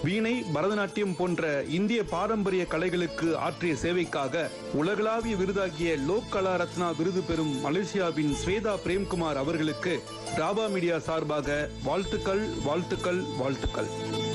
வீணை பரதநாட்டியம் போன்ற இந்திய பாரம்பரிய கலைகளுக்கு ஆற்றிய சேவைக்காக உலகளாவிய விருதாகிய லோக் கலா ரத்னா விருது பெறும் மலேசியாவின் ஸ்வேதா பிரேம்குமார் அவர்களுக்கு ராபா மீடியா சார்பாக வாழ்த்துக்கள் வாழ்த்துக்கள் வாழ்த்துக்கள்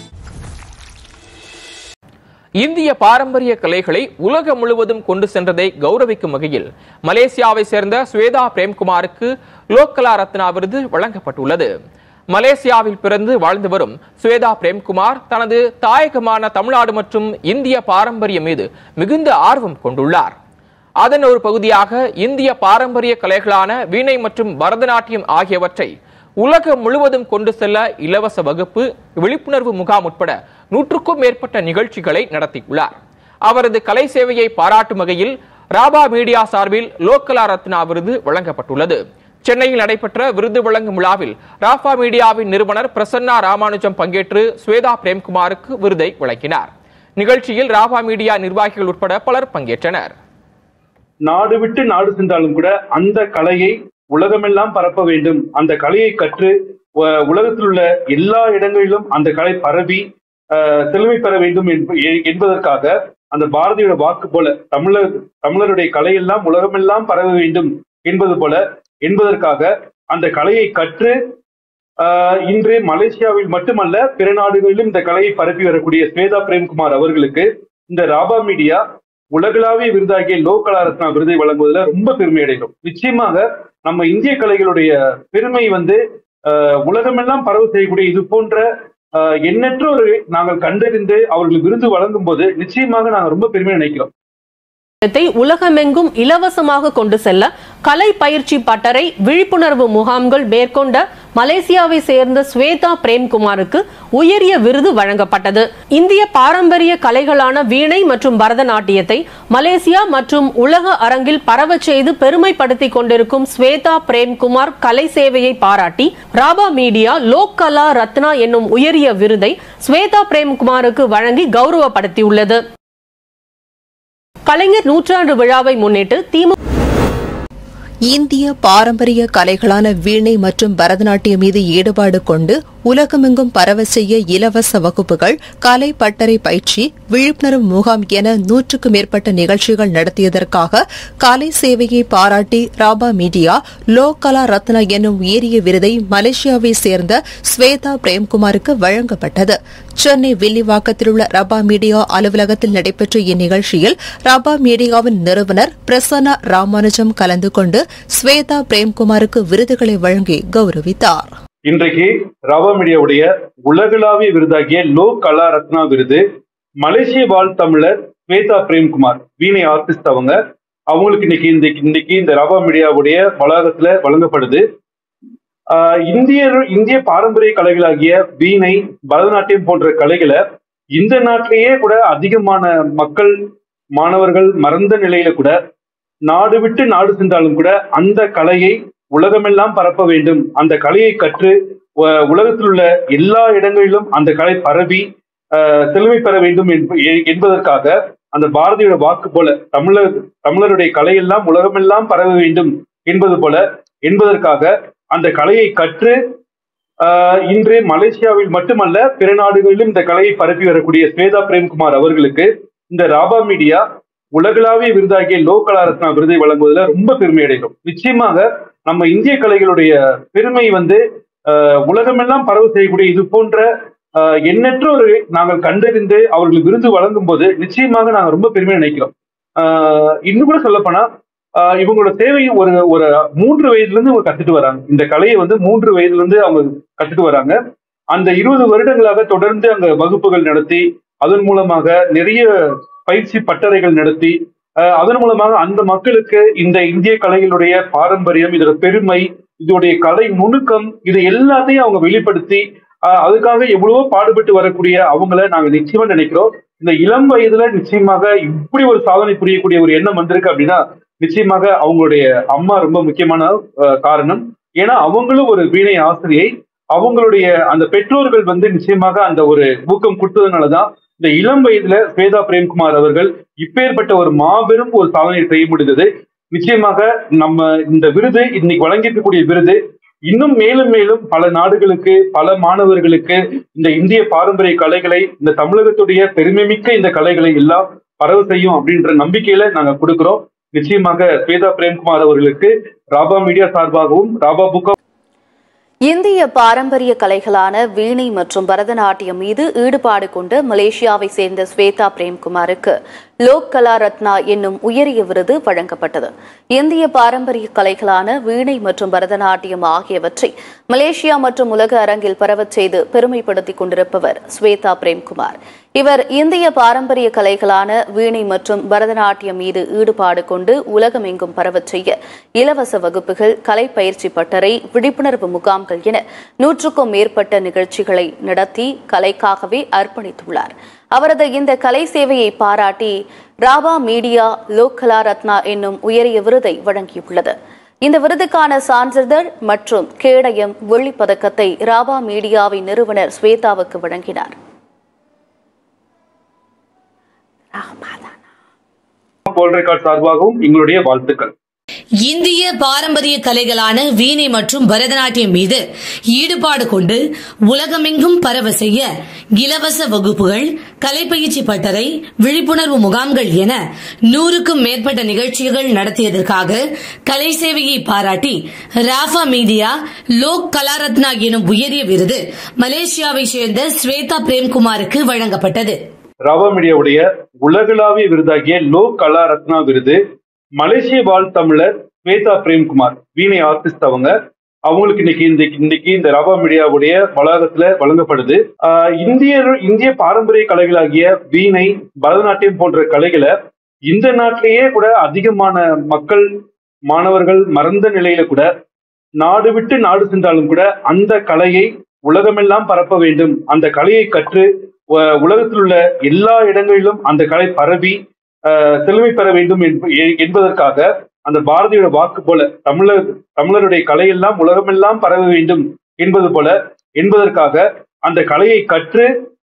இந்திய பாரம்பரிய கலைகளை உலகம் முழுவதும் கொண்டு சென்றதை கௌரவிக்கும் வகையில் மலேசியாவை சேர்ந்த ஸ்வேதா பிரேம்குமாருக்கு லோக்கலா ரத்னா விருது வழங்கப்பட்டுள்ளது மலேசியாவில் பிறந்து வாழ்ந்து வரும் ஸ்வேதா பிரேம்குமார் தனது தாயகமான தமிழ்நாடு மற்றும் இந்திய பாரம்பரியம் மீது மிகுந்த ஆர்வம் கொண்டுள்ளார் அதன் ஒரு பகுதியாக இந்திய பாரம்பரிய கலைகளான வீணை மற்றும் பரதநாட்டியம் ஆகியவற்றை உலகம் முழுவதும் கொண்டு செல்ல இலவச வகுப்பு விழிப்புணர்வு முகாம் உட்பட நூற்றுக்கும் மேற்பட்ட நிகழ்ச்சிகளை நடத்தியுள்ளார் அவரது கலை சேவையை பாராட்டும் வகையில் ராபா மீடியா சார்பில் லோக்கலா ரத்னா விருது வழங்கப்பட்டுள்ளது சென்னையில் நடைபெற்ற விருது வழங்கும் விழாவில் ராபா மீடியாவின் நிறுவனர் பிரசன்னா ராமானுஜம் பங்கேற்று ஸ்வேதா பிரேம்குமாருக்கு விருதை வழங்கினார் நிகழ்ச்சியில் ராபா மீடியா நிர்வாகிகள் உட்பட பலர் பங்கேற்றனர் நாடு விட்டு நாடு சென்றாலும் கூட அந்த கலையை உலகமெல்லாம் பரப்ப வேண்டும் அந்த கலையை கற்று உ- உலகத்தில் உள்ள எல்லா இடங்களிலும் அந்த கலை பரவி ஆஹ், செழுமை பெற வேண்டும் என்ப- எ- என்பதற்காக அந்த பாரதியோட வாக்கு போல தமிழர் தமிழருடைய கலையெல்லாம் உலகமெல்லாம் பரவ வேண்டும் என்பது போல என்பதற்காக அந்த கலையை கற்று ஆஹ், இன்று மலேசியாவில் மட்டுமல்ல பிற நாடுகளிலும் இந்த கலையை பரப்பி வரக்கூடிய ஸ்வேதா பிரேம்குமார் அவர்களுக்கு இந்த ராபா மீடியா உலகளாவிய விருதாகிய லோ கலா ரத்னா விருதை வழங்குவதில் ரொம்ப பெருமை அடைகிறோம் நிச்சயமாக நம்ம இந்திய கலைகளுடைய பெருமை வந்து ஆஹ், உலகமெல்லாம் பரவ செய்யக்கூடிய இது போன்ற ஆஹ், எண்ணற்ற ஒரு நாங்கள் கண்டறிந்து அவர்களுக்கு விருது வழங்கும் போது நிச்சயமாக நாங்கள் ரொம்ப பெருமை நினைக்கிறோம் த்தை உலகமெங்கும் இலவசமாக கொண்டு செல்ல கலை பயிற்சி பட்டறை விழிப்புணர்வு முகாம்கள் மேற்கொண்ட மலேசியாவை சேர்ந்த ஸ்வேதா பிரேம்குமாருக்கு உயரிய விருது வழங்கப்பட்டது இந்திய பாரம்பரிய கலைகளான வீணை மற்றும் பரதநாட்டியத்தை மலேசியா மற்றும் உலக அரங்கில் பரவச் செய்து பெருமைப்படுத்திக் கொண்டிருக்கும் ஸ்வேதா பிரேம்குமார் கலை சேவையை பாராட்டி ராபா மீடியா லோக் கலா ரத்னா என்னும் உயரிய விருதை ஸ்வேதா பிரேம்குமாருக்கு வழங்கி கௌரவப்படுத்தியுள்ளது கலைஞர் நூற்றாண்டு விழாவை முன்னிட்டு திமுக இந்திய பாரம்பரிய கலைகளான வீணை மற்றும் பரதநாட்டியம் மீது ஈடுபாடு கொண்டு உலகமெங்கும் பரவ செய்ய இலவச வகுப்புகள் கலை பட்டறை பயிற்சி விழிப்புணர்வு முகாம் என நூற்றுக்கும் மேற்பட்ட நிகழ்ச்சிகள் நடத்தியதற்காக கலை சேவையை பாராட்டி ராபா மீடியா லோ கலா ரத்னா என்னும் உயரிய விருதை மலேசியாவை சேர்ந்த ஸ்வேதா பிரேம்குமாருக்கு வழங்கப்பட்டது சென்னை வில்லிவாக்கத்தில் உள்ள ரபா மீடியா அலுவலகத்தில் நடைபெற்ற இந்நிகழ்ச்சியில் ரபா மீடியாவின் நிறுவனர் பிரசன்னா ராமானுஜம் கலந்து கொண்டு ஸ்வேதா பிரேம்குமாருக்கு விருதுகளை வழங்கி கௌரவித்தார் இன்றைக்கு ராவா மீடியாவுடைய உலகளாவிய விருதாகிய லோ கலா ரத்னா விருது மலேசிய வாழ் தமிழர் ஸ்வேதா பிரேம்குமார் வீணை ஆர்டிஸ்ட் அவங்க அவங்களுக்கு இன்னைக்கு இந்த இன்னைக்கு இந்த ராவா மீடியாவுடைய வளாகத்துல வழங்கப்படுது ஆஹ் இந்திய இந்திய பாரம்பரிய கலைகளாகிய வீணை பரதநாட்டியம் போன்ற கலைகளை இந்த நாட்டிலேயே கூட அதிகமான மக்கள் மாணவர்கள் மறந்த நிலையில கூட நாடு விட்டு நாடு சென்றாலும் கூட அந்த கலையை உலகமெல்லாம் பரப்ப வேண்டும் அந்த கலையை கற்று உ- உலகத்தில் உள்ள எல்லா இடங்களிலும் அந்த கலை பரவி ஆஹ், செழுமை பெற வேண்டும் என்ப- எ- என்பதற்காக அந்த பாரதியோட வாக்கு போல தமிழர் தமிழருடைய கலையெல்லாம் உலகமெல்லாம் பரவ வேண்டும் என்பது போல என்பதற்காக அந்த கலையை கற்று ஆஹ், இன்று மலேசியாவில் மட்டுமல்ல பிற நாடுகளிலும் இந்த கலையை பரப்பி வரக்கூடிய ஸ்வேதா பிரேம்குமார் அவர்களுக்கு இந்த ராபா மீடியா உலகளாவிய விருதாகிய லோ கலா ரத்னா விருதை வழங்குவதில் ரொம்ப பெருமை அடைகிறோம் நிச்சயமாக நம்ம இந்திய கலைகளுடைய பெருமை வந்து ஆஹ், உலகமெல்லாம் பரவ செய்யக்கூடிய இது போன்ற ஆஹ், எண்ணற்ற ஒரு நாங்கள் கண்டறிந்து அவர்களுக்கு விருது வழங்கும் போது நிச்சயமாக நாங்கள் ரொம்ப பெருமை நினைக்கிறோம் ஆஹ், இன்னும் கூட சொல்லப்போனா ஆஹ், இவங்களோட சேவை ஒரு ஒரு மூன்று வயதுல இருந்து அவங்க கத்துட்டு வராங்க இந்த கலையை வந்து மூன்று வயதுல இருந்து அவங்க கத்துட்டு வராங்க அந்த இருபது வருடங்களாக தொடர்ந்து அங்க வகுப்புகள் நடத்தி அதன் மூலமாக நிறைய பயிற்சி பட்டறைகள் நடத்தி அஹ், அதன் மூலமாக அந்த மக்களுக்கு இந்த இந்திய கலைகளுடைய பாரம்பரியம் இதோட பெருமை இதோடைய கலை நுணுக்கம் இது எல்லாத்தையும் அவங்க வெளிப்படுத்தி அஹ், அதுக்காக எவ்வளவோ பாடுபட்டு வரக்கூடிய அவங்கள நாங்க நிச்சயமா நினைக்கிறோம் இந்த இளம் வயதுல நிச்சயமாக இப்படி ஒரு சாதனை புரியக்கூடிய ஒரு எண்ணம் வந்திருக்கு அப்படின்னா நிச்சயமாக அவங்களுடைய அம்மா ரொம்ப முக்கியமான அஹ், காரணம் ஏன்னா அவங்களும் ஒரு வீணை ஆசிரியை அவங்களுடைய அந்த பெற்றோர்கள் வந்து நிச்சயமாக அந்த ஒரு ஊக்கம் கொடுத்ததுனாலதான் இந்த இளம் வயதுல ஸ்வேதா பிரேம்குமார் அவர்கள் இப்பேற்பட்ட ஒரு மாபெரும் ஒரு சாதனையை செய்ய முடிந்தது நிச்சயமாக நம்ம இந்த விருது இன்னைக்கு வழங்கியிருக்கக்கூடிய விருது இன்னும் மேலும் மேலும் பல நாடுகளுக்கு பல மாணவர்களுக்கு இந்த இந்திய பாரம்பரிய கலைகளை இந்த தமிழகத்துடைய பெருமைமிக்க இந்த கலைகளை எல்லாம் பரவ செய்யும் அப்படின்ற நம்பிக்கையில நாங்க கொடுக்கிறோம் நிச்சயமாக ஸ்வேதா பிரேம்குமார் அவர்களுக்கு ராபா மீடியா சார்பாகவும் ராபா புக் இந்திய பாரம்பரிய கலைகளான வீணை மற்றும் பரதநாட்டியம் மீது ஈடுபாடு கொண்ட மலேசியாவை சேர்ந்த ஸ்வேதா பிரேம்குமாருக்கு லோக் கலா ரத்னா என்னும் உயரிய விருது வழங்கப்பட்டது இந்திய பாரம்பரிய கலைகளான வீணை மற்றும் பரதநாட்டியம் ஆகியவற்றை மலேசியா மற்றும் உலக அரங்கில் பரவச் செய்து பெருமைப்படுத்திக் கொண்டிருப்பவர் ஸ்வேதா பிரேம்குமார் இவர் இந்திய பாரம்பரிய கலைகளான வீணை மற்றும் பரதநாட்டியம் மீது ஈடுபாடு கொண்டு உலகமெங்கும் பரவச் செய்ய இலவச வகுப்புகள் கலை பயிற்சி பட்டறை விழிப்புணர்வு முகாம்கள் என நூற்றுக்கும் மேற்பட்ட நிகழ்ச்சிகளை நடத்தி கலைக்காகவே அர்ப்பணித்துள்ளார் அவரது இந்த கலை சேவையை பாராட்டி ராபா மீடியா லோக் கலா ரத்னா என்னும் உயரிய விருதை வழங்கியுள்ளது இந்த விருதுக்கான சான்றிதழ் மற்றும் கேடயம் வெள்ளிப் பதக்கத்தை ராபா மீடியாவின் நிறுவனர் ஸ்வேதாவுக்கு வழங்கினார் போல் ரெக்கார்ட் சார்பாகவும் எங்களுடைய வாழ்த்துக்கள் இந்திய பாரம்பரிய கலைகளான வீணை மற்றும் பரதநாட்டியம் மீது ஈடுபாடு கொண்டு உலகமெங்கும் பரவ செய்ய இலவச வகுப்புகள் கலைப்பயிற்சி பட்டறை விழிப்புணர்வு முகாம்கள் என நூறுக்கும் மேற்பட்ட நிகழ்ச்சிகள் நடத்தியதற்காக கலை சேவையை பாராட்டி ராஃபா மீடியா லோக் கலாரத்னா எனும் உயரிய விருது மலேசியாவை சேர்ந்த ஸ்வேதா பிரேம்குமாருக்கு வழங்கப்பட்டது ராபா மீடியாவுடைய உலகளாவிய விருதாகிய லோக் கலா ரத்னா விருது மலேசிய வாழ் தமிழர் ஸ்வேதா பிரேம்குமார் வீணை ஆர்டிஸ்ட் அவங்க அவங்களுக்கு இன்னைக்கு இந்த இன்னைக்கு இந்த ராபா மீடியாவுடைய வளாகத்துல வழங்கப்படுது ஆஹ் இந்திய இந்திய பாரம்பரிய கலைகளாகிய வீணை பரதநாட்டியம் போன்ற கலைகளை இந்த நாட்டிலேயே கூட அதிகமான மக்கள் மாணவர்கள் மறந்த நிலையில கூட நாடு விட்டு நாடு சென்றாலும் கூட அந்த கலையை உலகமெல்லாம் பரப்ப வேண்டும் அந்த கலையை கற்று உ- உலகத்தில் உள்ள எல்லா இடங்களிலும் அந்த கலை பரவி ஆஹ், செழுமை பெற வேண்டும் என்ப- எ- என்பதற்காக அந்த பாரதியோட வாக்கு போல தமிழர் தமிழருடைய கலையெல்லாம் உலகமெல்லாம் பரவ வேண்டும் என்பது போல என்பதற்காக அந்த கலையை கற்று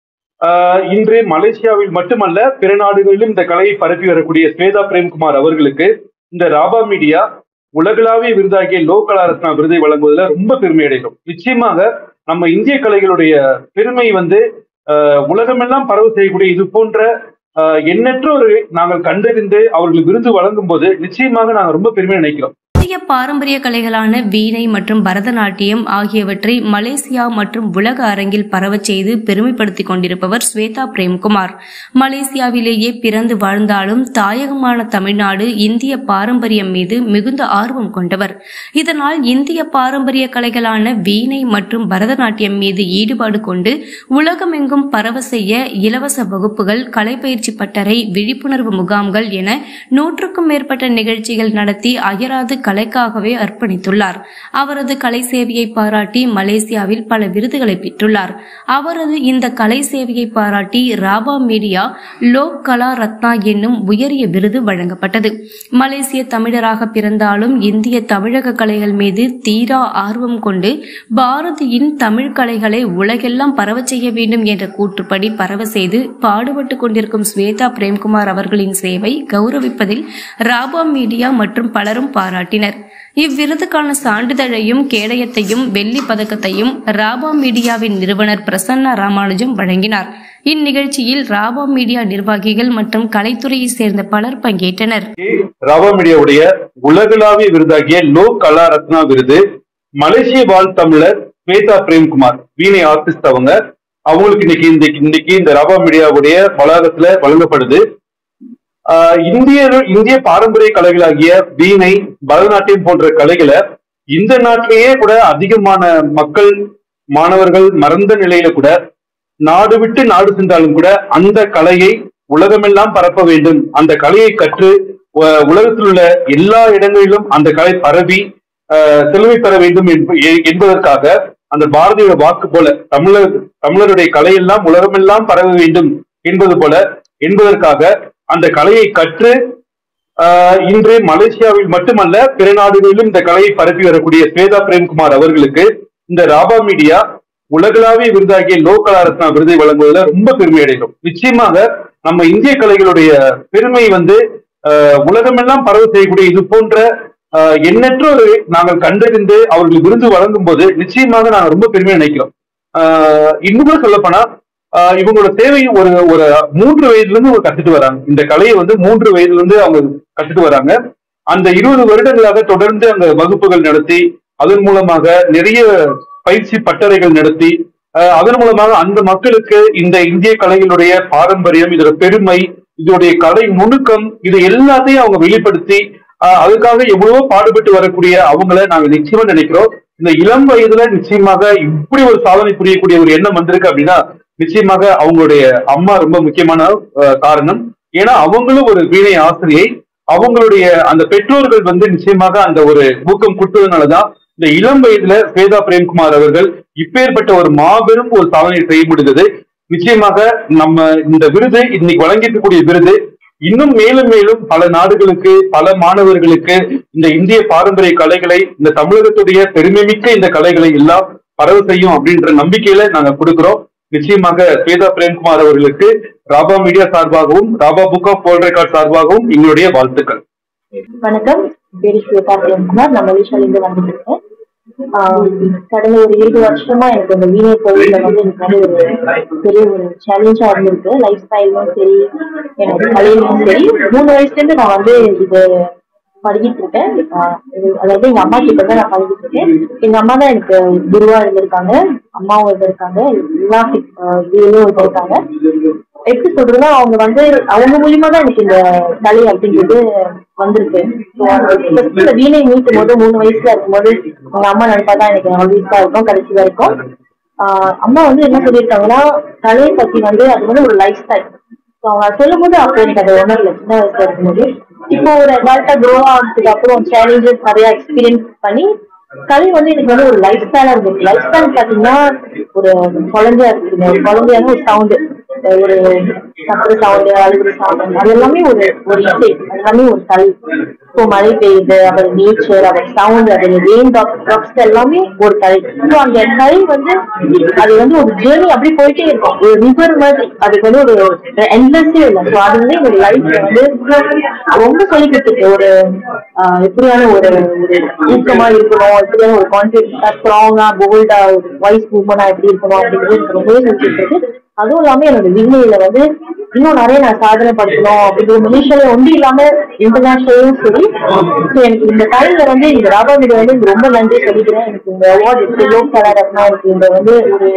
ஆஹ், இன்று மலேசியாவில் மட்டுமல்ல பிற நாடுகளிலும் இந்த கலையை பரப்பி வரக்கூடிய ஸ்வேதா பிரேம்குமார் அவர்களுக்கு இந்த ராபா மீடியா உலகளாவிய விருதாகிய லோ கலாரத்னா விருதை வழங்குவதில் ரொம்ப பெருமை அடைகிறோம் நிச்சயமாக நம்ம இந்திய கலைகளுடைய பெருமை வந்து ஆஹ், உலகமெல்லாம் பரவு செய்யக்கூடிய இது போன்ற ஆஹ், எண்ணற்ற ஒரு நாங்கள் கண்டறிந்து அவர்களுக்கு விருது வழங்கும் போது நிச்சயமாக நாங்கள் ரொம்ப பெருமை நினைக்கிறோம் இந்திய பாரம்பரிய கலைகளான வீணை மற்றும் பரதநாட்டியம் ஆகியவற்றை மலேசியா மற்றும் உலக அரங்கில் பரவச் செய்து பெருமைப்படுத்திக் கொண்டிருப்பவர் ஸ்வேதா பிரேம்குமார் மலேசியாவிலேயே பிறந்து வாழ்ந்தாலும் தாயகமான தமிழ்நாடு இந்திய பாரம்பரியம் மீது மிகுந்த ஆர்வம் கொண்டவர் இதனால் இந்திய பாரம்பரிய கலைகளான வீணை மற்றும் பரதநாட்டியம் மீது ஈடுபாடு கொண்டு உலகமெங்கும் பரவ செய்ய இலவச வகுப்புகள் கலைப்பயிற்சி பட்டறை விழிப்புணர்வு முகாம்கள் என நூற்றுக்கும் மேற்பட்ட நிகழ்ச்சிகள் நடத்தி அயராது கலைக்காகவே அர்ப்பணித்துள்ளார் அவரது கலை சேவையை பாராட்டி மலேசியாவில் பல விருதுகளை பெற்றுள்ளார் அவரது இந்த கலை சேவையை பாராட்டி ராபா மீடியா லோக் கலா ரத்னா என்னும் உயரிய விருது வழங்கப்பட்டது மலேசிய தமிழராக பிறந்தாலும் இந்திய தமிழக கலைகள் மீது தீரா ஆர்வம் கொண்டு பாரதியின் தமிழ் கலைகளை உலகெல்லாம் பரவச் செய்ய வேண்டும் என்ற கூற்றுப்படி பரவ செய்து பாடுபட்டு கொண்டிருக்கும் ஸ்வேதா பிரேம்குமார் அவர்களின் சேவை கௌரவிப்பதில் ராபா மீடியா மற்றும் பலரும் பாராட்டினர் இவ்விருதுக்கான சான்றிதழையும் கேடயத்தையும் வெள்ளி பதக்கத்தையும் ராபா மீடியாவின் நிறுவனர் பிரசன்னா ராமானுஜம் வழங்கினார் இந்நிகழ்ச்சியில் ராபா மீடியா நிர்வாகிகள் மற்றும் கலைத்துறையை சேர்ந்த பலர் பங்கேற்றனர் ராபா மீடியாவுடைய உலகளாவிய விருதாகிய லோ கலா ரத்னா விருது மலேசிய வாழ் தமிழர் ஸ்வேதா பிரேம்குமார் வீணை ஆர்டிஸ்ட் அவங்க அவங்களுக்கு இன்னைக்கு இந்த இன்னைக்கு இந்த ராபா மீடியாவுடைய வளாகத்துல வழங்கப்படுது ஆஹ் இந்திய இந்திய பாரம்பரிய கலைகளாகிய வீணை பரதநாட்டியம் போன்ற கலைகளை இந்த நாட்டிலேயே கூட அதிகமான மக்கள் மாணவர்கள் மறந்த நிலையில கூட நாடு விட்டு நாடு சென்றாலும் கூட அந்த கலையை உலகமெல்லாம் பரப்ப வேண்டும் அந்த கலையை கற்று உ- உலகத்தில் உள்ள எல்லா இடங்களிலும் அந்த கலை பரவி ஆஹ், செழுமை பெற வேண்டும் என்ப- எ- என்பதற்காக அந்த பாரதியோட வாக்கு போல தமிழர் தமிழருடைய கலையெல்லாம் உலகமெல்லாம் பரவ வேண்டும் என்பது போல என்பதற்காக அந்த கலையை கற்று ஆஹ், இன்று மலேசியாவில் மட்டுமல்ல பிற நாடுகளிலும் இந்த கலையை பரப்பி வரக்கூடிய ஸ்வேதா பிரேம்குமார் அவர்களுக்கு இந்த ராபா மீடியா உலகளாவிய விருதாகிய லோ கலாரத்னா விருதை வழங்குவதில் ரொம்ப பெருமை அடைகிறோம் நிச்சயமாக நம்ம இந்திய கலைகளுடைய பெருமை வந்து ஆஹ், உலகமெல்லாம் பரவ செய்யக்கூடிய இது போன்ற ஆஹ் எண்ணற்ற ஒரு நாங்கள் கண்டறிந்து அவர்களுக்கு விருது வழங்கும் போது நிச்சயமாக நாங்கள் ரொம்ப பெருமையா நினைக்கிறோம் ஆஹ் இன்னும் சொல்ல போனா ஆஹ் இவங்களோட சேவை ஒரு ஒரு மூன்று வயதுல இருந்து அவங்க கத்துட்டு வராங்க இந்த கலையை வந்து மூன்று வயதுல இருந்து அவங்க கத்துட்டு வராங்க அந்த இருபது வருடங்களாக தொடர்ந்து அந்த வகுப்புகள் நடத்தி அதன் மூலமாக நிறைய பயிற்சி பட்டறைகள் நடத்தி ஆஹ் அதன் மூலமாக அந்த மக்களுக்கு இந்த இந்திய கலைகளுடைய பாரம்பரியம் இதோட பெருமை இதோடைய கலை நுணுக்கம் இது எல்லாத்தையும் அவங்க வெளிப்படுத்தி ஆஹ் அதுக்காக எவ்வளவோ பாடுபட்டு வரக்கூடிய அவங்கள நாங்க நிச்சயமா நினைக்கிறோம் இந்த இளம் வயதுல நிச்சயமாக இப்படி ஒரு சாதனை புரியக்கூடிய ஒரு எண்ணம் வந்திருக்கு அப்படின்னா நிச்சயமாக அவங்களுடைய அம்மா ரொம்ப முக்கியமான ஆஹ் காரணம் ஏன்னா அவங்களும் ஒரு வீணை ஆசிரியை அவங்களுடைய அந்த பெற்றோர்கள் வந்து நிச்சயமாக அந்த ஒரு ஊக்கம் கொடுத்ததுனாலதான் இந்த இளம் வயதுல ஸ்வேதா பிரேம்குமார் அவர்கள் இப்பேற்பட்ட ஒரு மாபெரும் ஒரு சாதனை செய்ய முடிந்தது நிச்சயமாக நம்ம இந்த விருது இன்னைக்கு வழங்கியிருக்கக்கூடிய விருது இன்னும் மேலும் மேலும் பல நாடுகளுக்கு பல மாணவர்களுக்கு இந்த இந்திய பாரம்பரிய கலைகளை இந்த தமிழகத்துடைய பெருமைமிக்க இந்த கலைகளை எல்லாம் பரவ செய்யும் அப்படின்ற நம்பிக்கையில நாங்க கொடுக்கிறோம் நிச்சயமாக ஸ்வேதா பிரேம்குமார் அவர்களுக்கு ராபா மீடியா சார்பாகவும் Raba book of world record சார்பாகவும் எங்களுடைய வாழ்த்துக்கள் வணக்கம் பேரு ஸ்வேதா பிரேம்குமார் நான் மலேசியால இருந்து வந்துருக்கேன் ஆஹ் கடந்த ஒரு இருபது வருஷமா எனக்கு இந்த வீணை கோவில்ல வந்து எனக்கு வந்து ஒரு பெரிய ஒரு சேலஞ்சா இருந்திருக்கு லைஃப் ஸ்டைலும் சரி எனக்கு கலையிலும் சரி மூணு வயசுல இருந்து நான் வந்து இது பழகிட்டு இருக்கேன் ஆஹ் இது- அதாவது எங்க அம்மா கிட்ட தான் நான் பழகிட்டு இருக்கேன் எங்க அம்மா தான் எனக்கு குருவா இருந்திருக்காங்க அம்மாவும் இருந்திருக்காங்க எல்லா இதுலயும் இருந்திருக்காங்க எப்படி சொல்றதுன்னா அவங்க வந்து அவங்க மூலியமா தான் எனக்கு இந்த கலை அப்படின்றது வந்திருக்கு So, அந்த first இந்த வீணை மீட்டும் போது மூணு வயசுல இருக்கும்போது அவங்க அம்மா நினைப்பாதான் எனக்கு ஆல்வேஸா இருக்கும் கடைசி வரைக்கும் ஆஹ் அம்மா வந்து என்ன சொல்லியிருக்காங்கன்னா கலையை பத்தி வந்து அது வந்து ஒரு லைஃப் ஸ்டைல் ஸோ அவங்க சொல்லும் போது அப்போ எனக்கு அது உணரல சின்ன வயசுல இருக்கும்போது இப்போ ஒரு அடால்ட்டா க்ரோ ஆனதுக்கு அப்புறம் சேலஞ்சஸ் நிறைய எக்ஸ்பீரியன்ஸ் பண்ணி கலை வந்து எனக்கு வந்து ஒரு லைஃப் ஸ்டைலா இருந்துச்சு லைஃப் ஸ்டைல் பாத்தீங்கன்னா ஒரு குழந்தையா இருக்குது ஒரு குழந்தையான ஒரு சவுண்டு ஒரு கத்துற சவுண்டு அழுகுற சவுண்டு அது எல்லாமே ஒரு ஒரு இசை அது எல்லாமே ஒரு கலை இப்போ மழை பெய்யுது அவர் நேச்சர் அவர் சவுண்ட் அது ரெயின் ட்ராப்ஸ் எல்லாமே ஒரு கலை ஸோ அந்த கலை வந்து அது வந்து ஒரு ஜேர்னி அப்படி போயிட்டே இருக்கும் ஒரு ரிவர் மாதிரி அதுக்கு வந்து ஒரு என்லெஸ்ஸே இல்லை ஸோ அது வந்து என்னோட லைஃப்ல வந்து ரொம்ப சொல்லி கொடுத்துருக்கு ஒரு ஆஹ், எப்படியான ஒரு ஒரு ஊக்கமா இருக்கணும் எப்படியான ஒரு கான்பிடன்ஸா ஸ்ட்ராங்கா போல்டா ஒரு வாய்ஸ் மூவ்மெண்டா எப்படி இருக்கணும் அப்படிங்கிறது எனக்கு ரொம்பவே சொல்லி கொடுத்துருக்கு அதுவும் இல்லாம என்னோட விண்வெளியில வந்து இன்னும் நிறைய நான் சாதனை படுத்தணும் அப்படிங்கிற மலேசியால ஒன்று இல்லாம இன்டர்நேஷனலும் சரி So, எனக்கு இந்த டைம்ல வந்து இந்த ராபா வீடு வந்து எனக்கு ரொம்ப நன்றி சொல்லிக்கிறேன் எனக்கு இந்த அவார்ட் எப்படி லோக் கலா ரத்னா எனக்கு இந்த வந்து ஒரு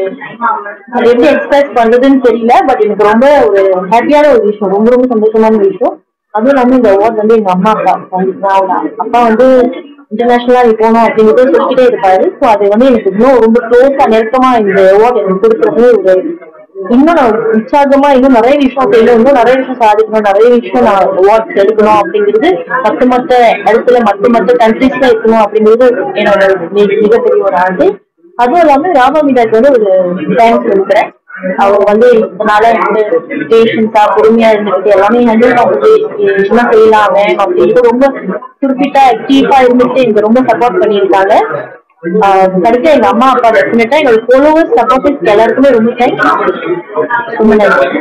அது எப்படி எக்ஸ்பிரஸ் பண்றதுன்னு தெரியல பட் எனக்கு ரொம்ப ஒரு ஹாப்பியான ஒரு விஷயம் ரொம்ப ரொம்ப சந்தோஷமான விஷயம் அதுவும் இல்லாம இந்த அவார்ட் வந்து எங்க அம்மா அப்பா நான் அப்பா வந்து இன்டர்நேஷனலா நீ போகணும் அப்படிங்கறத சொல்லிக்கிட்டே இருப்பாரு ஸோ அது வந்து எனக்கு இன்னும் ரொம்ப க்ளோஸா நெருக்கமா இந்த அவார்ட் எனக்கு கொடுக்குறது ஒரு இன்னும் நான் உற்சாகமா இன்னும் நிறைய விஷயம் செய்யணும் இன்னும் நிறைய விஷயம் சாதிக்கணும் நிறைய விஷயம் நான் அவார்ட்ஸ் எடுக்கணும் அப்படிங்கிறது மத்த மத்த இடத்துல மத்த மத்த கண்ட்ரீஸ்ல இருக்கணும் அப்படிங்கிறது என்னோட மிக- மிகப்பெரிய ஒரு ஆண்டு அதுவும் இல்லாம ராமா மீடாக்கு வந்து ஒரு தேங்க்ஸ் சொல்லிக்கிறேன் அவர் வந்து இதனால வந்து பேஷன்ஸா பொறுமையா இருந்துட்டு எல்லாமே ஹேண்டில் பண்ணிட்டு என்ன செய்யலாம் மேம் அப்படின்ட்டு ரொம்ப குறிப்பிட்டா சீப்பா இருந்துட்டு எனக்கு ரொம்ப சப்போர்ட் பண்ணியிருக்காங்க ஆஹ் கடைசியா எங்க அம்மா அப்பா டெஃபினட்டா எங்களோட ஃபாலோவர்ஸ் சப்போர்ட்டர்ஸ் எல்லாருக்குமே ரொம்ப தேங்க்ஸ் ரொம்ப நன்றி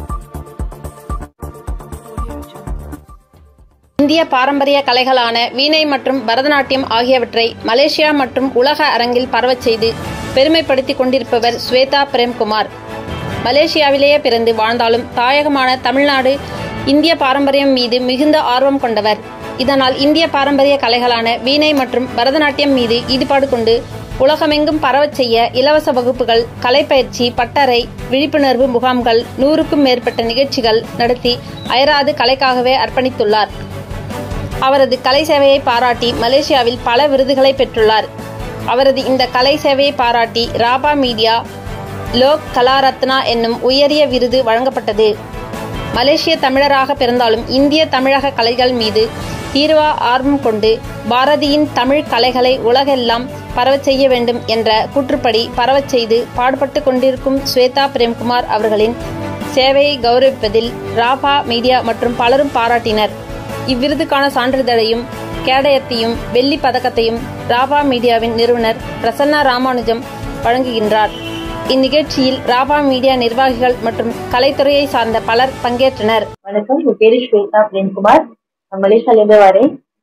இந்திய பாரம்பரிய கலைகளான வீணை மற்றும் பரதநாட்டியம் ஆகியவற்றை மலேசியா மற்றும் உலக அரங்கில் பரவச் செய்து பெருமைப்படுத்திக் கொண்டிருப்பவர் ஸ்வேதா பிரேம்குமார் மலேசியாவிலேயே பிறந்து வாழ்ந்தாலும் தாயகமான தமிழ்நாடு இந்திய பாரம்பரியம் மீது மிகுந்த ஆர்வம் கொண்டவர் இதனால் இந்திய பாரம்பரிய கலைகளான வீணை மற்றும் பரதநாட்டியம் மீது ஈடுபாடு கொண்டு உலகமெங்கும் பரவச் செய்ய இலவச வகுப்புகள் கலைப்பயிற்சி பட்டறை விழிப்புணர்வு முகாம்கள் நூறுக்கும் மேற்பட்ட நிகழ்ச்சிகள் நடத்தி அயராது கலைக்காகவே அர்ப்பணித்துள்ளார் அவரது கலை சேவையை பாராட்டி மலேசியாவில் பல விருதுகளை பெற்றுள்ளார் அவரது இந்த கலை சேவையை பாராட்டி ராபா மீடியா லோக் கலாரத்னா என்னும் உயரிய விருது வழங்கப்பட்டது மலேசிய தமிழராக பிறந்தாலும் இந்திய தமிழக கலைகள் மீது தீர்வா ஆர்வம் கொண்டு பாரதியின் தமிழ் கலைகளை உலகெல்லாம் பரவச் செய்ய வேண்டும் என்ற கூற்றுப்படி பரவச் செய்து பாடுபட்டு கொண்டிருக்கும் ஸ்வேதா பிரேம்குமார் அவர்களின் சேவையை கௌரவிப்பதில் ராபா மீடியா மற்றும் பலரும் பாராட்டினர் இவ்விருதுக்கான சான்றிதழையும் கேடயத்தையும் வெள்ளி பதக்கத்தையும் ராபா மீடியாவின் நிறுவனர் பிரசன்னா ராமானுஜம் வழங்குகின்றார் இந்நிகழ்ச்சியில் ராபா மீடியா நிர்வாகிகள் மற்றும் கலைத்துறையை சார்ந்த பலர் பங்கேற்றனர் வணக்கம் என் பேரு ஸ்வேதா பிரேம்குமார் நான் மலேசியால இருந்து வரேன்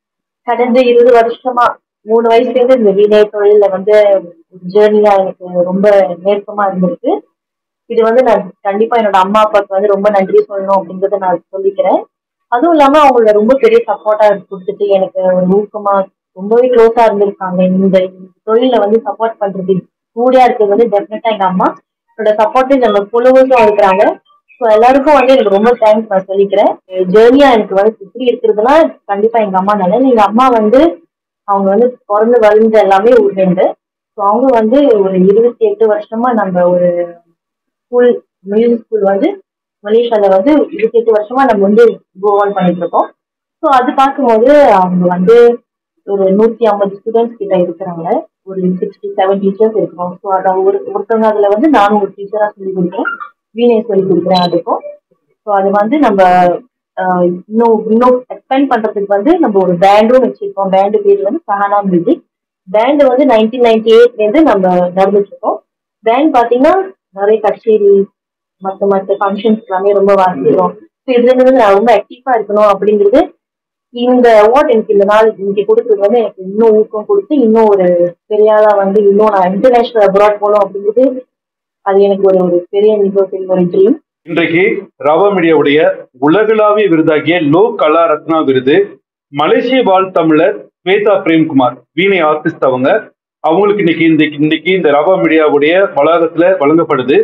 கடந்த இருபது வருஷமா மூணு வயசுல இருந்து இந்த வீணை தொழில வந்து ஜேர்னியா எனக்கு ரொம்ப நெருக்கமா இருந்திருக்கு இது வந்து நான் கண்டிப்பா என்னோட அம்மா அப்பாவுக்கு வந்து ரொம்ப நன்றி சொல்லணும் அப்படின்றத நான் சொல்லிக்கிறேன் அதுவும் இல்லாம அவங்களோட ரொம்ப பெரிய சப்போர்ட்டா கொடுத்துட்டு எனக்கு ஒரு ஊக்கமா ரொம்பவே க்ளோஸா இருந்திருக்காங்க இந்த தொழில வந்து சப்போர்ட் பண்றது கூடியா இருக்கிறது வந்து டெஃபினட்டா எங்க அம்மா என்னோட சப்போர்ட் என்னோட ஃபாலோவர்ஸும் இருக்கிறாங்க ஸோ எல்லாருக்கும் வந்து எனக்கு ரொம்ப தேங்க்ஸ் நான் சொல்லிக்கிறேன் ஜேர்னியா எனக்கு வந்து இப்படி இருக்கிறதுனா கண்டிப்பா எங்க அம்மா நல்ல எங்க அம்மா வந்து அவங்க வந்து பிறந்து வளர்ந்து எல்லாமே ஊர்லேருந்து ஸோ அவங்க வந்து ஒரு இருபத்தி எட்டு வருஷமா நம்ம ஒரு ஸ்கூல் மியூசிக் ஸ்கூல் வந்து மலேசியால வந்து இருபத்தி எட்டு வருஷமா நம்ம வந்து கோ ஆன் பண்ணிட்டு இருக்கோம் ஸோ அது பார்க்கும்போது அவங்க வந்து ஒரு நூத்தி ஐம்பது ஸ்டூடெண்ட்ஸ் கிட்ட இருக்கிறாங்க ஒரு சிக்ஸ்டி செவன் டீச்சர்ஸ் இருக்கிறோம் ஸோ அதை ஒரு ஒருத்தவங்க அதுல வந்து நானும் ஒரு டீச்சரா சொல்லி கொடுக்குறேன் வீணை சொல்லி கொடுக்குறேன் அதுக்கும் ஸோ அது வந்து நம்ம ஆஹ், இன்னும் இன்னும் எக்ஸ்பேண்ட் பண்றதுக்கு வந்து நம்ம ஒரு பேண்டும் வச்சிருக்கோம் பேண்டு பேர் வந்து சஹானா மியூசிக் பேண்ட் வந்து நைன்டீன் நைன்டி எயிட்ல இருந்து நம்ம நடந்துட்டு இருக்கோம் பேண்ட் பாத்தீங்கன்னா நிறைய கச்சேரி மற்ற மற்ற ஃபங்க்ஷன்ஸ் எல்லாமே ரொம்ப வாசிக்கிறோம் ஸோ இதுல இருந்து வந்து நான் ரொம்ப ஆக்டிவா இருக்கணும் அப்படிங்கிறது இந்த அவார்ட் எனக்கு இந்த நாள் இன்னைக்கு கொடுத்தது வந்து எனக்கு இன்னும் ஊக்கம் கொடுத்து இன்னும் ஒரு பெரிய ஆளா வந்து இன்னும் நான் இன்டர்நேஷனல் அப்ராட் போகணும் அப்படிங்கிறது அது எனக்கு ஒரு ஒரு பெரிய மிகப்பெரிய ஒரு ட்ரீம் இன்றைக்கு ராவா மீடியாவுடைய உலகளாவிய விருதாகிய லோ கலா ரத்னா விருது மலேசிய வாழ் தமிழர் ஸ்வேதா பிரேம்குமார் வீணை ஆர்டிஸ்ட் அவங்க அவங்களுக்கு இன்னைக்கு இந்த இன்னைக்கு இந்த ராவா மீடியாவுடைய வளாகத்துல வழங்கப்படுது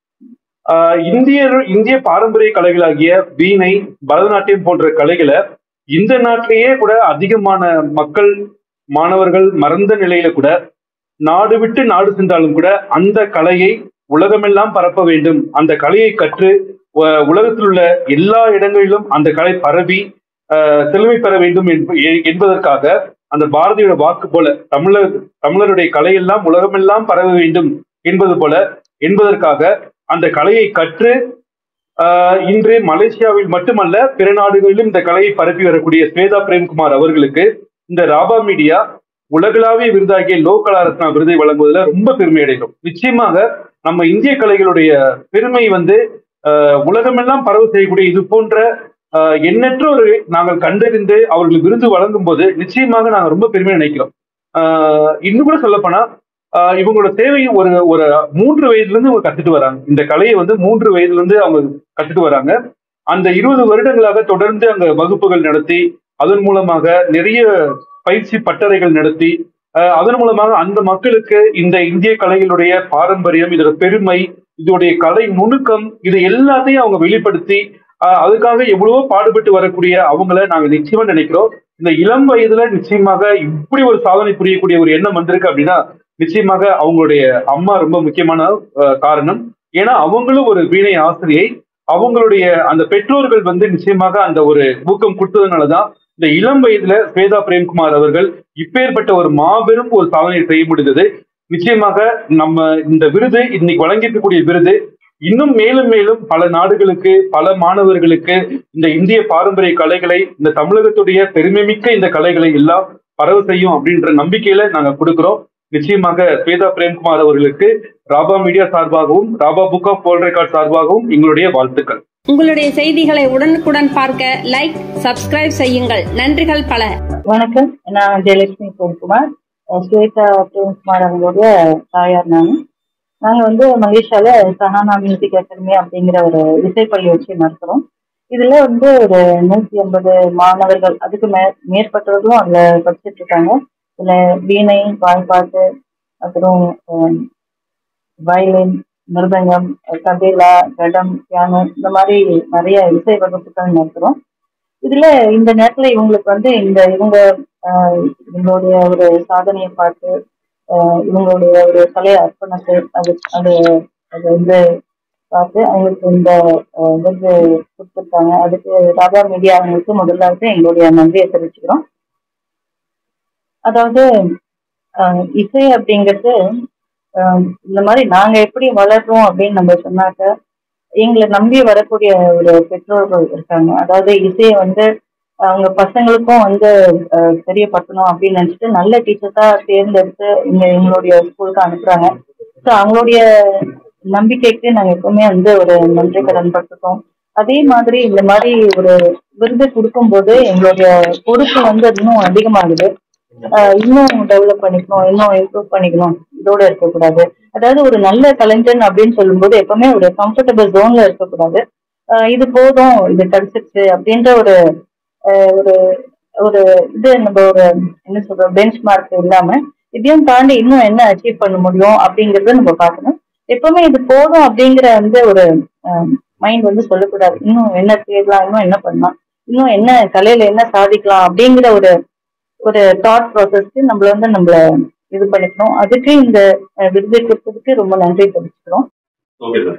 ஆஹ் இந்திய இந்திய பாரம்பரிய கலைகளாகிய வீணை பரதநாட்டியம் போன்ற கலைகளை இந்த நாட்டிலேயே கூட அதிகமான மக்கள் மாணவர்கள் மறந்த நிலையில கூட நாடு விட்டு நாடு சென்றாலும் கூட அந்த கலையை உலகமெல்லாம் பரப்ப வேண்டும் அந்த கலையை கற்று உ- உலகத்தில் உள்ள எல்லா இடங்களிலும் அந்த கலை பரவி ஆஹ், செழுமை பெற வேண்டும் என்ப- எ- என்பதற்காக அந்த பாரதியோட வாக்கு போல தமிழர் தமிழருடைய கலையெல்லாம் உலகமெல்லாம் பரவ வேண்டும் என்பது போல என்பதற்காக அந்த கலையை கற்று ஆஹ், இன்று மலேசியாவில் மட்டுமல்ல பிற நாடுகளிலும் இந்த கலையை பரப்பி வரக்கூடிய ஸ்வேதா பிரேம்குமார் அவர்களுக்கு இந்த ராபா மீடியா உலகளாவிய விருதாகிய லோ கலா ரத்னா விருதை வழங்குவதில் ரொம்ப பெருமை அடைகிறோம் நிச்சயமாக நம்ம இந்திய கலைகளுடைய பெருமை வந்து ஆஹ், உலகமெல்லாம் பரவு செய்யக்கூடிய இது போன்ற ஆஹ், எண்ணற்ற ஒரு நாங்கள் கண்டறிந்து அவர்களுக்கு விருது வழங்கும் போது நிச்சயமாக நாங்கள் ரொம்ப பெருமை நினைக்கிறோம் ஆஹ், இன்னும் கூட சொல்லப்போனா ஆஹ், இவங்களோட சேவை ஒரு ஒரு மூன்று வயதுல இருந்து இவங்க கத்துட்டு வராங்க இந்த கலையை வந்து மூன்று வயதுல இருந்து அவங்க கத்துட்டு வராங்க அந்த இருபது வருடங்களாக தொடர்ந்து அங்க வகுப்புகள் நடத்தி அதன் மூலமாக நிறைய பயிற்சி பட்டறைகள் நடத்தி அஹ், அதன் மூலமாக அந்த மக்களுக்கு இந்த இந்திய கலைகளுடைய பாரம்பரியம் இதோட பெருமை இதோடைய கலை நுணுக்கம் இது எல்லாத்தையும் அவங்க வெளிப்படுத்தி அஹ், அதுக்காக எவ்வளவோ பாடுபட்டு வரக்கூடிய அவங்கள நாங்க நிச்சயமா நினைக்கிறோம் இந்த இளம் வயதுல நிச்சயமாக இப்படி ஒரு சாதனை புரியக்கூடிய ஒரு எண்ணம் வந்திருக்கு அப்படின்னா நிச்சயமாக அவங்களுடைய அம்மா ரொம்ப முக்கியமான அஹ், காரணம் ஏன்னா அவங்களும் ஒரு வீணை ஆசிரியை அவங்களுடைய அந்த பெற்றோர்கள் வந்து நிச்சயமாக அந்த ஒரு ஊக்கம் கொடுத்ததுனாலதான் இந்த இளம் வயதுல ஸ்வேதா பிரேம்குமார் அவர்கள் இப்பேற்பட்ட ஒரு மாபெரும் ஒரு சாதனையை செய்ய முடிந்தது நிச்சயமாக நம்ம இந்த விருது இன்னைக்கு வழங்கியிருக்கக்கூடிய விருது இன்னும் மேலும் மேலும் பல நாடுகளுக்கு பல மாணவர்களுக்கு இந்த இந்திய பாரம்பரிய கலைகளை இந்த தமிழகத்துடைய பெருமைமிக்க இந்த கலைகளை எல்லாம் பரவ செய்யும் அப்படின்ற நம்பிக்கையில நாங்க கொடுக்கிறோம் நிச்சயமாக ஸ்வேதா பிரேம்குமார் அவர்களுக்கு ராபா மீடியா சார்பாகவும் Raba book of world record சார்பாகவும் எங்களுடைய வாழ்த்துக்கள் உங்களுடைய செய்திகளை உடனுக்குடன் பார்க்க லைக் சப்ஸ்கிரைப் செய்யுங்கள் நன்றிகள் பல வணக்கம் நான் ஜெயலட்சுமி பொன்குமார் அஹ் ஸ்வேதா பிரேம்குமார் அவங்களுடைய தாயார் நான் நாங்க வந்து மலேசியால சஹானா மியூசிக் அகாடமி அப்படிங்கிற ஒரு இசைப்பள்ளி வச்சு நடத்துறோம் இதுல வந்து ஒரு நூத்தி ஐம்பது மாணவர்கள் அதுக்கு மே மேற்பட்டவர்களும் அதுல படிச்சுட்டு இருக்காங்க இதுல வீணை வாய்ப்பாட்டு அப்புறம் வயலின் மிருதங்கம் தபேலா கடம் பியானோ இந்த மாதிரி நிறைய இசை வகுப்புகள் நடத்துறோம் இதுல இந்த நேரத்துல இவங்களுக்கு வந்து இந்த இவங்க ஆஹ், இவங்களுடைய ஒரு சாதனையை பார்த்து ஆஹ், இவங்களுடைய ஒரு கலை அர்ப்பணத்தை அது அது அது வந்து பார்த்து அவங்களுக்கு இந்த ஆஹ், விருது கொடுத்துருக்காங்க அதுக்கு ராதா மீடியா அவங்களுக்கு முதல்ல வந்து எங்களுடைய நன்றியை தெரிவிச்சுக்கிறோம் அதாவது ஆஹ், இசை அப்படிங்கிறது ஆஹ், இந்த மாதிரி நாங்க எப்படி வளர்றோம் அப்படின்னு நம்ம சொன்னாக்க எங்களை நம்பி வரக்கூடிய ஒரு பெற்றோர்கள் இருக்காங்க அதாவது இசையை வந்து அவங்க பசங்களுக்கும் வந்து அஹ், தெரியப்படுத்தணும் அப்படின்னு நினைச்சிட்டு நல்ல டீச்சர்ஸா தேர்ந்தெடுத்து இங்க எங்களுடைய ஸ்கூலுக்கு அனுப்புறாங்க ஸோ அவங்களுடைய நம்பிக்கைக்கு நாங்க எப்பவுமே வந்து ஒரு நன்றி கடன் பட்டிருக்கோம் அதே மாதிரி இந்த மாதிரி ஒரு விருது கொடுக்கும்போது எங்களுடைய பொறுப்பு வந்து இன்னும் அதிகமாகுது ஆஹ் இன்னும் டெவலப் பண்ணிக்கணும் இன்னும் இம்ப்ரூவ் பண்ணிக்கணும் இதோட இருக்கக்கூடாது அதாவது ஒரு நல்ல கலைஞன் அப்படின்னு சொல்லும்போது எப்பவுமே ஒரு கம்ஃபர்டபுள் ஜோன்ல இருக்கக்கூடாது ஆஹ் இது போதும் இது கிடைச்சிருச்சு அப்படின்ற ஒரு ஆஹ் ஒரு ஒரு இது நம்ம ஒரு என்ன சொல்றோம் பெஞ்ச் மார்க் இல்லாம இதையும் தாண்டி இன்னும் என்ன அச்சீவ் பண்ண முடியும் அப்படிங்கறத நம்ம பார்க்கணும் எப்பவுமே இது போதும் அப்படிங்கிற வந்து ஒரு மைண்ட் வந்து சொல்லக்கூடாது இன்னும் என்ன தேடலாம் இன்னும் என்ன பண்ணலாம் இன்னும் என்ன கலையில என்ன சாதிக்கலாம் அப்படிங்கிற ஒரு ஒரு தாட் ப்ராசஸ்க்கு நம்மள வந்து நம்மள இது பண்ணிக்கணும் அதுக்கு இந்த அஹ், விருதை கொடுத்ததுக்கு ரொம்ப நன்றி தெரிவிச்சுக்கிறோம் ஓகே சார்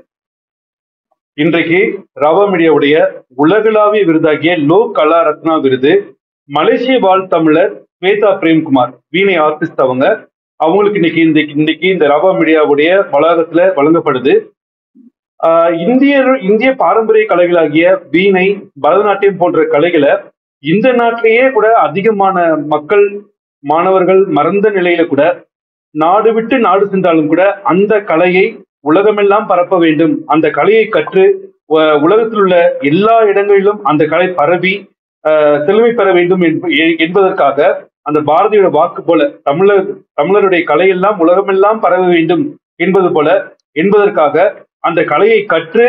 இன்றைக்கு ரவா மீடியாவுடைய உலகளாவிய விருதாகிய லோக் கலா ரத்னா விருது மலேசிய வாழ் தமிழர் ஸ்வேதா பிரேம்குமார் வீணை ஆர்டிஸ்ட் அவங்க அவங்களுக்கு இன்னைக்கு இந்த இன்னைக்கு இந்த ரவா மீடியாவுடைய வளாகத்துல வழங்கப்படுது ஆஹ் இந்திய இந்திய பாரம்பரிய கலைகளாகிய வீணை பரதநாட்டியம் போன்ற கலைகளை இந்த நாட்டிலேயே கூட அதிகமான மக்கள் மாணவர்கள் மறந்த நிலையில கூட நாடு விட்டு நாடு சென்றாலும் கூட அந்த கலையை உலகமெல்லாம் பரப்ப வேண்டும் அந்த கலையை கற்று உ- உலகத்தில் உள்ள எல்லா இடங்களிலும் அந்த கலை பரவி ஆஹ், செழுமை பெற வேண்டும் என்ப- எ- என்பதற்காக அந்த பாரதியோட வாக்கு போல தமிழர் தமிழருடைய கலையெல்லாம் உலகமெல்லாம் பரவ வேண்டும் என்பது போல என்பதற்காக அந்த கலையை கற்று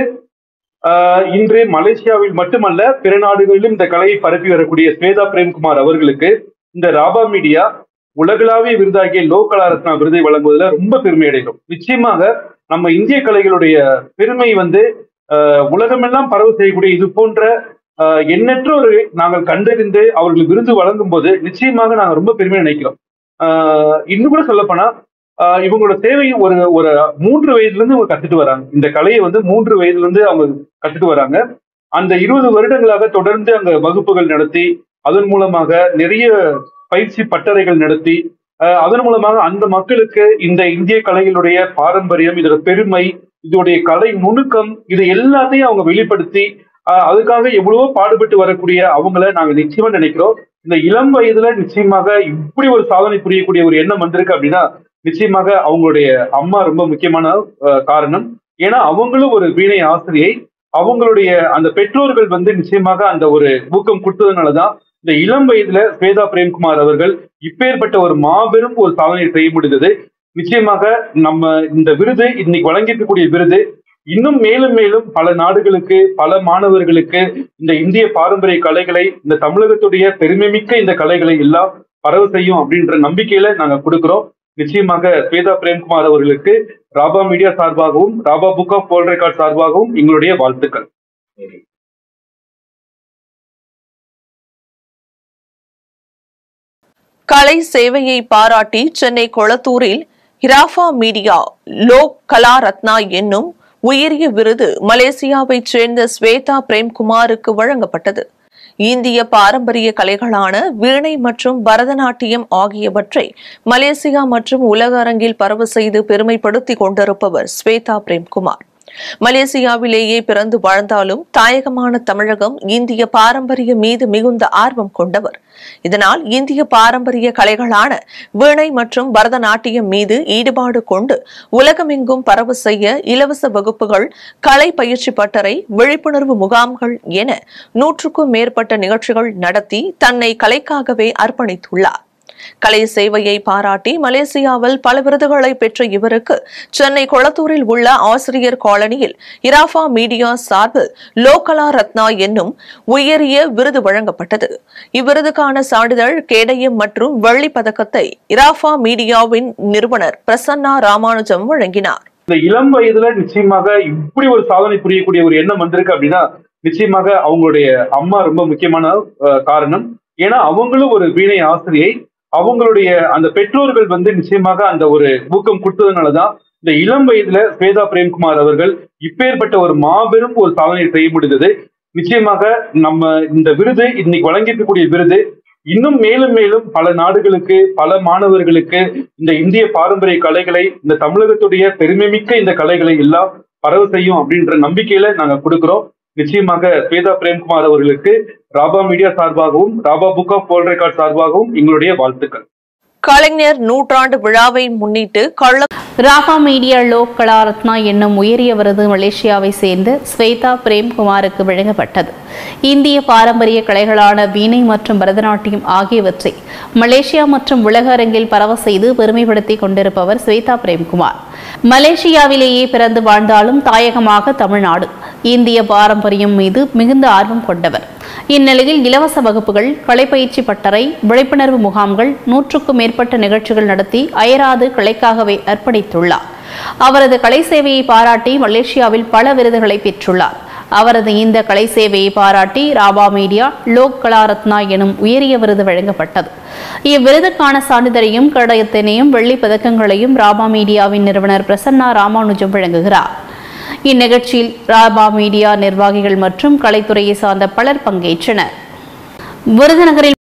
ஆஹ், இன்று மலேசியாவில் மட்டுமல்ல பிற நாடுகளிலும் இந்த கலையை பரப்பி வரக்கூடிய ஸ்வேதா பிரேம்குமார் அவர்களுக்கு இந்த ராபா மீடியா உலகளாவிய விருதாகிய லோ கலாரத்னா விருதை வழங்குவதில் ரொம்ப பெருமை அடைகிறோம் நிச்சயமாக நம்ம இந்திய கலைகளுடைய பெருமை வந்து ஆஹ், உலகமெல்லாம் பரவு செய்யக்கூடிய இது போன்ற ஆஹ், எண்ணற்ற ஒரு நாங்கள் கண்டறிந்து அவர்களுக்கு விருது வழங்கும் போது நிச்சயமாக நாங்கள் ரொம்ப பெருமை நினைக்கிறோம் ஆஹ், இன்னும் கூட சொல்லப்போனா ஆஹ், இவங்களோட சேவை ஒரு ஒரு மூன்று வயதுல இருந்து அவங்க கத்துட்டு வராங்க இந்த கலையை வந்து மூன்று வயதுல இருந்து அவங்க கத்துட்டு வராங்க அந்த இருபது வருடங்களாக தொடர்ந்து அங்க வகுப்புகள் நடத்தி அதன் மூலமாக நிறைய பயிற்சி பட்டறைகள் நடத்தி அஹ், அதன் மூலமாக அந்த மக்களுக்கு இந்த இந்திய கலைகளுடைய பாரம்பரியம் இதோட பெருமை இதோடைய கலை நுணுக்கம் இது எல்லாத்தையும் அவங்க வெளிப்படுத்தி அஹ், அதுக்காக எவ்வளவோ பாடுபட்டு வரக்கூடிய அவங்கள நாங்க நிச்சயமா நினைக்கிறோம் இந்த இளம் வயதுல நிச்சயமாக இப்படி ஒரு சாதனை புரியக்கூடிய ஒரு எண்ணம் வந்திருக்கு அப்படின்னா நிச்சயமாக அவங்களுடைய அம்மா ரொம்ப முக்கியமான அஹ், காரணம் ஏன்னா அவங்களும் ஒரு வீணை ஆசிரியை அவங்களுடைய அந்த பெற்றோர்கள் வந்து நிச்சயமாக அந்த ஒரு ஊக்கம் கொடுத்ததுனாலதான் இந்த இளம் வயதுல ஸ்வேதா பிரேம்குமார் அவர்கள் இப்பேற்பட்ட ஒரு மாபெரும் ஒரு சாதனையை செய்ய முடிந்தது நிச்சயமாக நம்ம இந்த விருது இன்னைக்கு வழங்கியிருக்கக்கூடிய விருது இன்னும் மேலும் மேலும் பல நாடுகளுக்கு பல மாணவர்களுக்கு இந்த இந்திய பாரம்பரிய கலைகளை இந்த தமிழகத்துடைய பெருமைமிக்க இந்த கலைகளை எல்லாம் பரவ செய்யும் அப்படின்ற நம்பிக்கையில நாங்க கொடுக்கிறோம் நிச்சயமாக ஸ்வேதா பிரேம்குமார் அவர்களுக்கு ராபா மீடியா சார்பாகவும் Raba book of world record சார்பாகவும் எங்களுடைய வாழ்த்துக்கள் கலை சேவையை பாராட்டி சென்னை கொளத்தூரில் ஹிராஃபா மீடியா லோக் கலா ரத்னா என்னும் உயரிய விருது மலேசியாவைச் சேர்ந்த ஸ்வேதா பிரேம்குமாருக்கு வழங்கப்பட்டது இந்திய பாரம்பரிய கலைகளான வீணை மற்றும் பரதநாட்டியம் ஆகியவற்றை மலேசியா மற்றும் உலக அரங்கில் பரவ செய்து பெருமைப்படுத்திக் கொண்டிருப்பவர் ஸ்வேதா பிரேம்குமார் மலேசியாவிலேயே பிறந்து வாழ்ந்தாலும் தாயகமான தமிழகம் இந்திய பாரம்பரியம் மீது மிகுந்த ஆர்வம் கொண்டவர் இதனால் இந்திய பாரம்பரிய கலைகளான வீணை மற்றும் பரதநாட்டியம் மீது ஈடுபாடு கொண்டு உலகமெங்கும் பரவ செய்ய இலவச வகுப்புகள் கலை பயிற்சி பட்டறை விழிப்புணர்வு முகாம்கள் என நூற்றுக்கும் மேற்பட்ட நிகழ்ச்சிகள் நடத்தி தன்னை கலைக்காகவே அர்ப்பணித்துள்ளார் கலை சேவையை பாராட்டி மலேசியாவில் பல விருதுகளை பெற்ற இவருக்கு சென்னை கொளத்தூரில் உள்ள ஆசிரியர் காலனியில் இராஃபா மீடியா சார்பில் லோகலா ரத்னா என்னும் உயரிய விருது வழங்கப்பட்டது இவ்விருதுக்கான சான்றிதழ் கேடயம் மற்றும் வெள்ளிப் பதக்கத்தை இராஃபா மீடியாவின் நிறுவனர் பிரசன்னா ராமானுஜம் வழங்கினார் இந்த இளம் வயதுல நிச்சயமாக இப்படி ஒரு சாதனை புரியக்கூடிய ஒரு எண்ணம் வந்திருக்கு அப்படின்னா நிச்சயமாக அவங்களுடைய அம்மா ரொம்ப முக்கியமான அஹ், காரணம் ஏன்னா அவங்களும் ஒரு வீணை ஆசிரியை அவங்களுடைய அந்த பெற்றோர்கள் வந்து நிச்சயமாக அந்த ஒரு ஊக்கம் கொடுத்ததுனாலதான் இந்த இளம் வயதுல ஸ்வேதா பிரேம்குமார் அவர்கள் இப்பேற்பட்ட ஒரு மாபெரும் ஒரு சாதனையை செய்ய முடிந்தது நிச்சயமாக நம்ம இந்த விருது இன்னைக்கு வழங்கியிருக்கக்கூடிய விருது இன்னும் மேலும் மேலும் பல நாடுகளுக்கு பல மாணவர்களுக்கு இந்த இந்திய பாரம்பரிய கலைகளை இந்த தமிழகத்துடைய பெருமைமிக்க இந்த கலைகளை எல்லாம் பரவ செய்யும் அப்படின்ற நம்பிக்கையில நாங்க கொடுக்கிறோம் நிச்சயமாக ஸ்வேதா பிரேம்குமார் அவர்களுக்கு ராபா மீடியா சார்பாகவும் Raba book of world record சார்பாகவும் எங்களுடைய வாழ்த்துக்கள் கலைஞர் நூற்றாண்டு விழாவை முன்னிட்டு கள்ள ராகா மீடியா லோக் கலாரத்னா என்னும் உயரிய விருது மலேசியாவை சேர்ந்த ஸ்வேதா பிரேம்குமாருக்கு வழங்கப்பட்டது இந்திய பாரம்பரிய கலைகளான வீணை மற்றும் பரதநாட்டியம் ஆகியவற்றை மலேசியா மற்றும் உலக அரங்கில் பரவ செய்து பெருமைப்படுத்திக் கொண்டிருப்பவர் ஸ்வேதா பிரேம்குமார் மலேசியாவிலேயே பிறந்து வாழ்ந்தாலும் தாயகமாக தமிழ்நாடு இந்திய பாரம்பரியம் மீது மிகுந்த ஆர்வம் கொண்டவர் இந்நிலையில் இலவச வகுப்புகள் கலைப்பயிற்சி பட்டறை விழிப்புணர்வு முகாம்கள் நூற்றுக்கும் மேற்பட்ட நிகழ்ச்சிகள் நடத்தி அயராது கலைக்காகவே அர்ப்பணித்துள்ளார் அவரது கலை சேவையை பாராட்டி மலேசியாவில் பல விருதுகளை பெற்றுள்ளார் அவரது இந்த கலை சேவையை பாராட்டி ராபா மீடியா லோக் கலாரத்னா எனும் உயரிய விருது வழங்கப்பட்டது இவ்விருதுக்கான சான்றிதழையும் கடையத்தினையும் வெள்ளிப் பதக்கங்களையும் ராபா மீடியாவின் நிறுவனர் பிரசன்னா ராமானுஜம் வழங்குகிறார் இந்நிகழ்ச்சியில் ராபா மீடியா நிர்வாகிகள் மற்றும் கலைத்துறையை சார்ந்த பலர் பங்கேற்றனர் விருதுநகரில்